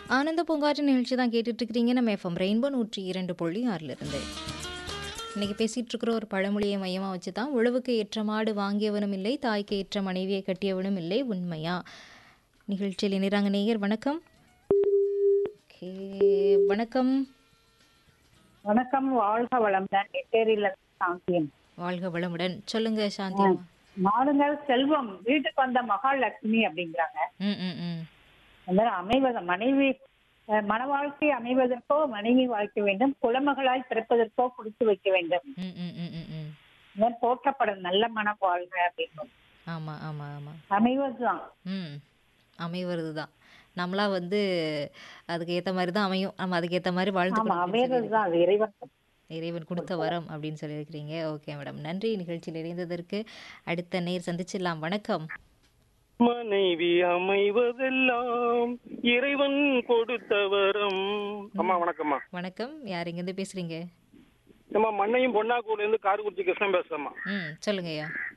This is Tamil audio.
ஆனந்த பூங்காற்று நிகழ்ச்சி தான் கேட்டுட்டு இருக்கிறீங்க நம்ம எஃப்எம் ரெயின்போ நூற்றி இரண்டு புள்ளி ஆறில் இருந்து இன்னைக்கு பேசிட்டு இருக்கிற ஒரு பழமொழியை மையமாக வச்சு தான் உழவுக்கு ஏற்ற மாடு வாங்கியவனும் இல்லை தாய்க்கு ஏற்ற மனைவியை கட்டியவனும் இல்லை உண்மையா நிகழ்ச்சியில் இணைறாங்க நேயர் வணக்கம் ஓகே வணக்கம் வணக்கம் வாழ்க வளம்தான் நெட்டேரியில சாந்தியம் வாழ்க வளமுடன் சொல்லுங்க சாந்தி அம்மா. மாடுங்கள் செல்வம் வீட்டுக்கு வந்த மகாலட்சுமி அப்படிங்கிறாங்க ம் ம் ம் அந்த மாதிரி அமைவத மனைவி அஹ், மன வாழ்க்கை அமைவதற்கோ மனைவி வாழ்க்கை வேண்டும் குலமகளாய் பிறப்பதற்கோ கொடுத்து வைக்க வேண்டும் ம் ம் ம் ம் ம் இந்த மாதிரி போற்றப்படும் நல்ல மனம் வாழ்க அப்படின்னு ஆமாம் ஆமாம் ஆமாம் அமைவதுதான் ம் அமைவது தான் நம்மளா வந்து அதுக்கு ஏற்ற மாதிரி தான் அமையும் நம்ம அதுக்கு ஏற்ற மாதிரி வாழ்ந்து ஆமா அமைவதுதான் அது இறைவன் இறைவன் கொடுத்த வரம் அப்படின்னு சொல்லியிருக்கிறீங்க ஓகே மேடம் நன்றி நிகழ்ச்சியில் இணைந்ததற்கு அடுத்த நேர் சந்திச்சிடலாம் வணக்கம் மனைவி அமைவதெல்லாம் இறைவன் கொடுத்த வரம் அம்மா வணக்கம்மா வணக்கம் யார் இங்கேருந்து பேசுறீங்க அம்மா மண்ணையும் பொன்னாக்கூர்ல இருந்து காரைக்குடி கிருஷ்ணன் பேசுறேம்மா ம் சொல்லுங்க ஐயா